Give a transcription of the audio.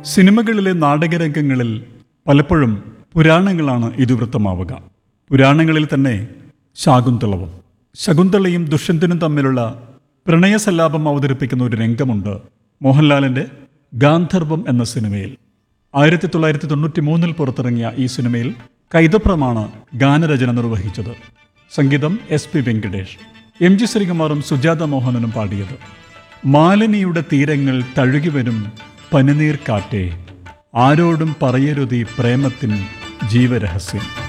സിനിമകളിലെ നാടകരംഗങ്ങളിൽ പലപ്പോഴും പുരാണങ്ങളാണ് ഇതിവൃത്തമാവുക പുരാണങ്ങളിൽ തന്നെ ശാകുന്തളവും ശകുന്തളയും ദുഷ്യന്തനും തമ്മിലുള്ള പ്രണയസല്ലാപം അവതരിപ്പിക്കുന്ന ഒരു രംഗമുണ്ട് മോഹൻലാലിന്റെ ഗാന്ധർവം എന്ന സിനിമയിൽ ആയിരത്തി തൊള്ളായിരത്തി തൊണ്ണൂറ്റി മൂന്നിൽ പുറത്തിറങ്ങിയ ഈ സിനിമയിൽ കൈതപ്രമാണ് ഗാനരചന നിർവഹിച്ചത് സംഗീതം S P Venkatesh M G ശ്രീകുമാറും സുജാത മോഹനനും പാടിയത് മാലിനിയുടെ തീരങ്ങൾ തഴുകിവരും പനിനീർ കാറ്റേ ആരോടും പറയരുതീ പ്രേമത്തിൻ ജീവരഹസ്യം